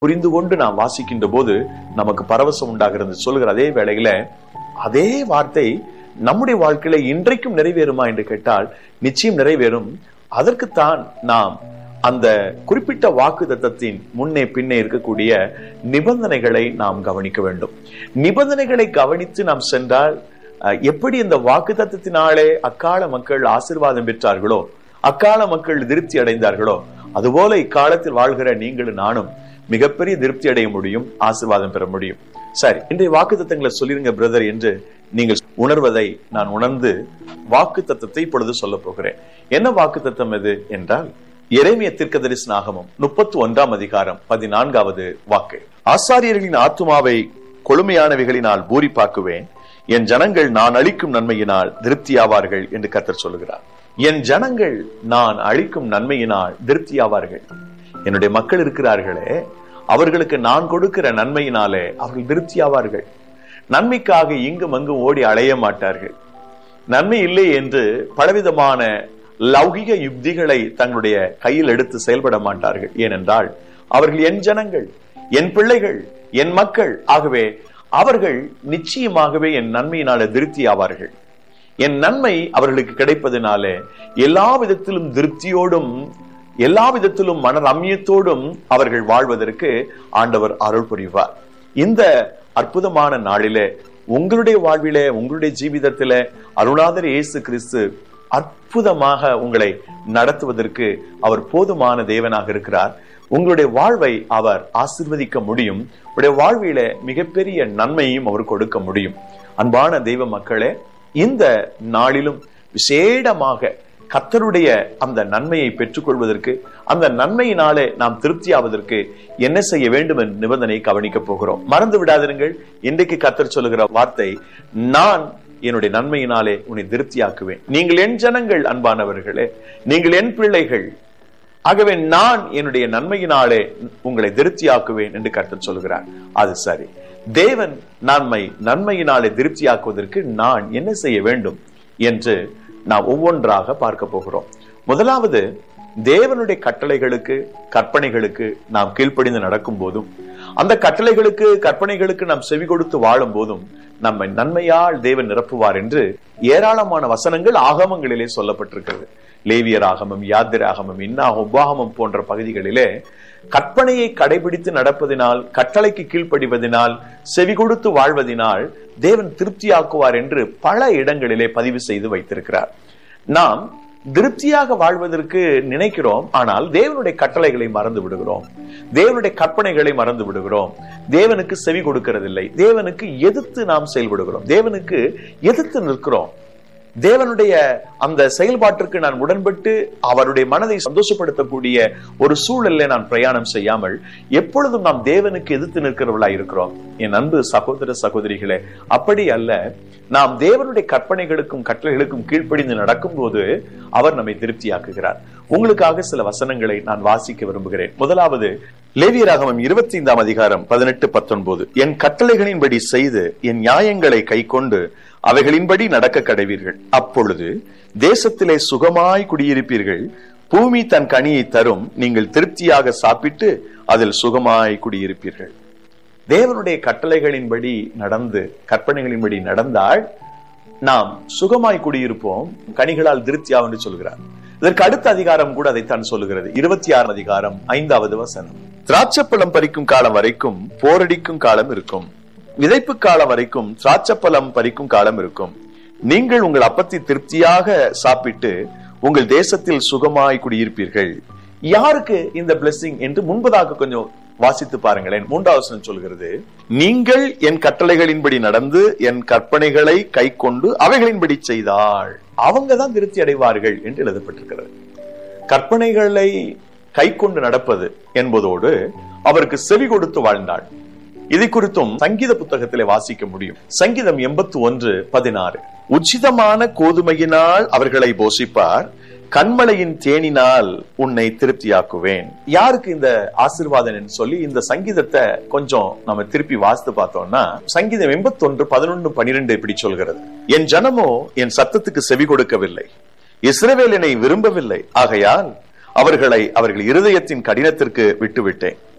புரிந்து கொண்டு நாம் வாசிக்கின்ற போது நமக்கு பரவசம் உண்டாகிறது சொல்லுகிற அதே வேளையில அதே வார்த்தை நம்முடைய வாழ்க்கையில இன்றைக்கும் நிறைவேறுமா என்று கேட்டால் நிச்சயம் நிறைவேறும் அதற்குத்தான் நாம் அந்த குறிப்பிட்ட வாக்கு தத்தத்தின் முன்னே பின்னே இருக்கக்கூடிய நிபந்தனைகளை நாம் கவனிக்க வேண்டும் நிபந்தனைகளை கவனித்து நாம் சென்றால் அஹ், எப்படி இந்த வாக்கு தத்தத்தினாலே அக்கால மக்கள் ஆசீர்வாதம் பெற்றார்களோ அக்கால மக்கள் திருப்தி அடைந்தார்களோ அதுபோல இக்காலத்தில் வாழ்கிற நீங்களும் நானும் மிகப்பெரிய திருப்தி அடைய முடியும் ஆசீர்வாதம் பெற முடியும் சரி இன்றைய வாக்கு தத்தங்களை சொல்லிருங்க பிரதர் என்று நீங்கள் உணர்வதை நான் உணர்ந்து வாக்கு தத்தத்தை இப்பொழுது சொல்ல போகிறேன் என்ன வாக்கு தத்தம் எது என்றால் எரேமிய தீர்க்கதரிசன ஆகமம் முப்பத்தி ஒன்றாம் அதிகாரம் பதினான்காவது வாக்கு ஆசாரியர்களின் ஆத்துமாவை கொழுமையானவைகளினால் பூரிப்பாக்குவேன் என் ஜனங்கள் நான் அளிக்கும் நன்மையினால் திருப்தியாவார்கள் என்று கர்த்தர் சொல்லுகிறார் என் ஜனங்கள் நான் அளிக்கும் நன்மையினால் திருப்தியாவார்கள் என்னுடைய மக்கள் இருக்கிறார்களே அவர்களுக்கு நான் கொடுக்கிற நன்மையினாலே அவர்கள் திருப்தியாவார்கள் நன்மைக்காக இங்கும் அங்கும் ஓடி அலைய மாட்டார்கள் நன்மை இல்லை என்று பலவிதமான லௌகிக யுக்திகளை தங்களுடைய கையில் எடுத்து செயல்பட மாட்டார்கள் ஏனென்றால் அவர்கள் என் ஜனங்கள் என் பிள்ளைகள் என் மக்கள் ஆகவே அவர்கள் நிச்சயமாகவே என் நன்மையினால திருப்தி ஆவார்கள் என் நன்மை அவர்களுக்கு கிடைப்பதனாலே எல்லா விதத்திலும் திருப்தியோடும் எல்லா விதத்திலும் மன ரம்யத்தோடும் அவர்கள் வாழ்வதற்கு ஆண்டவர் அருள் புரிவார் இந்த அற்புதமான நாளிலே உங்களுடைய வாழ்விலே உங்களுடைய ஜீவிதத்திலே அருளாதர் இயேசு கிறிஸ்து அற்புதமாக உங்களை நடத்துவதற்கு அவர் போதுமான தேவனாக இருக்கிறார் உங்களுடைய வாழ்வை அவர் ஆசிர்வதிக்க முடியும் உங்களுடைய வாழ்வில மிகப்பெரிய நன்மையும் அவர் கொடுக்க முடியும் அன்பான தெய்வ மக்களே இந்த நாளிலும் விசேடமாக கத்தருடைய அந்த நன்மையை பெற்றுக்கொள்வதற்கு அந்த நன்மையினாலே நாம் திருப்தியாவதற்கு என்ன செய்ய வேண்டும் என்ற நிபந்தனை கவனிக்க போகிறோம் மறந்து விடாதிருங்கள் இன்றைக்கு கத்தர் சொல்லுகிற வார்த்தை நான் என்னுடைய நன்மையினாலே உன்னை திருப்தியாக்குவேன் நீங்கள் என் ஜனங்கள் அன்பானவர்களே நீங்கள் என் பிள்ளைகள் ஆகவே நான் என்னுடைய நன்மையினாலே உங்களை திருப்தியாக்குவேன் என்று கர்த்தர் சொல்கிறார் அது சரி தேவன் நன்மை நன்மையினாலே திருப்தியாக்குவதற்கு நான் என்ன செய்ய வேண்டும் என்று நாம் ஒவ்வொன்றாக பார்க்க போகிறோம் முதலாவது தேவனுடைய கட்டளைகளுக்கு கற்பனைகளுக்கு நாம் கீழ்ப்படிந்து நடக்கும் போதும் அந்த கட்டளைகளுக்கு கற்பனைகளுக்கு நாம் செவி கொடுத்து வாழும் போதும் நம்மை நன்மையால் தேவன் நிரப்புவார் என்று ஏராளமான வசனங்கள் ஆகமங்களிலே சொல்லப்பட்டிருக்கிறது லேவியர் ஆகமம் யாத்திர ஆகமம் இன்னா உபாகமம் போன்ற பகுதிகளிலே கற்பனையை கடைபிடித்து நடப்பதினால் கட்டளைக்கு கீழ்ப்படிவதனால் செவி கொடுத்து வாழ்வதினால் தேவன் திருப்தியாக்குவார் என்று பல இடங்களிலே பதிவு செய்து வைத்திருக்கிறார் நாம் திருப்தியாக வாழ்வதற்கு நினைக்கிறோம் ஆனால் தேவனுடைய கட்டளைகளை மறந்து விடுகிறோம் தேவனுடைய கற்பனைகளை மறந்து விடுகிறோம் தேவனுக்கு செவி கொடுக்கிறதில்லை தேவனுக்கு எதிர்த்து நாம் செயல்படுகிறோம் தேவனுக்கு எதிர்த்து நிற்கிறோம் தேவனுடைய அந்த செயல்பாட்டிற்கு நான் உடன்பட்டு அவருடைய மனதை சந்தோஷப்படுத்தக்கூடிய ஒரு சூழல்ல நான் பிரயாணம் செய்யாமல் எப்பொழுதும் நாம் தேவனுக்கு எதிர்த்து நிற்கிறவர்களாய் இருக்கிறோம் என் அன்பு சகோதர சகோதரிகளே அப்படி அல்ல நாம் தேவனுடைய கற்பனைகளுக்கும் கட்டளைகளுக்கும் கீழ்ப்படிந்து நடக்கும் போது அவர் நம்மை திருப்தியாக்குகிறார் உங்களுக்காக சில வசனங்களை நான் வாசிக்க விரும்புகிறேன் முதலாவது லேவியராகமம் இருபத்தி ஐந்தாம் அதிகாரம் பதினெட்டு பத்தொன்பது என் கட்டளைகளின்படி செய்து என் நியாயங்களை கை கொண்டு அவைகளின்படி நடக்க கடைவீர்கள் அப்பொழுது தேசத்திலே சுகமாய் குடியிருப்பீர்கள் பூமி தன் கனியை தரும் நீங்கள் திருப்தியாக சாப்பிட்டு அதில் சுகமாய் குடியிருப்பீர்கள் தேவனுடைய கட்டளைகளின்படி நடந்து கற்பனைகளின்படி நடந்தால் நாம் சுகமாய் குடியிருப்போம் கனிகளால் திருப்தியா என்று சொல்கிறார் இதற்கு அடுத்த அதிகாரம் கூட அதைத்தான் சொல்லுகிறது இருபத்தி ஆறு அதிகாரம் ஐந்தாவது வசனம் திராட்சப்பழம் பறிக்கும் காலம் வரைக்கும் போரடிக்கும் காலம் இருக்கும் விதைப்பு காலம் வரைக்கும் திராட்சப்பழம் பறிக்கும் காலம் இருக்கும் நீங்கள் உங்கள் அப்பத்தை திருப்தியாக சாப்பிட்டு உங்கள் தேசத்தில் சுகமாய் குடியிருப்பீர்கள் யாருக்கு இந்த blessing என்று முன்பதாக கொஞ்சம் வாசித்து பாருங்களேன் மூன்றாவது வசனம் சொல்கிறது நீங்கள் என் கட்டளைகளின்படி நடந்து என் கற்பனைகளை கை கொண்டு அவைகளின்படி செய்தால் அவங்க தான் திருப்தி அடைவார்கள் என்று எழுதப்பட்டிருக்கிறது கற்பனைகளை கை கொண்டு நடப்பது என்பதோடு அவருக்கு செவி கொடுத்து வாழ்ந்தாள் இதை குறித்தும் சங்கீத புத்தகத்திலே வாசிக்க முடியும் சங்கீதம் எண்பத்தி ஒன்று பதினாறு உச்சிதமான கோதுமையினால் அவர்களை போஷிப்பார் கண்மலையின் தேனினால் உன்னை திருப்தியாக்குவேன் யாருக்கு இந்த ஆசிர்வாதம் என்று சொல்லி இந்த சங்கீதத்தை கொஞ்சம் நம்ம திருப்பி வாசித்து பார்த்தோம்னா சங்கீதம் எண்பத்தி ஒன்று பதினொன்று பனிரெண்டு இப்படி சொல்கிறது என் ஜனமோ என் சத்தத்துக்கு செவி கொடுக்கவில்லை இஸ்ரவேல் என்னை விரும்பவில்லை ஆகையால் அவர்களை அவர்கள் இருதயத்தின் கடினத்திற்கு விட்டுவிட்டேன்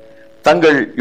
தங்கள்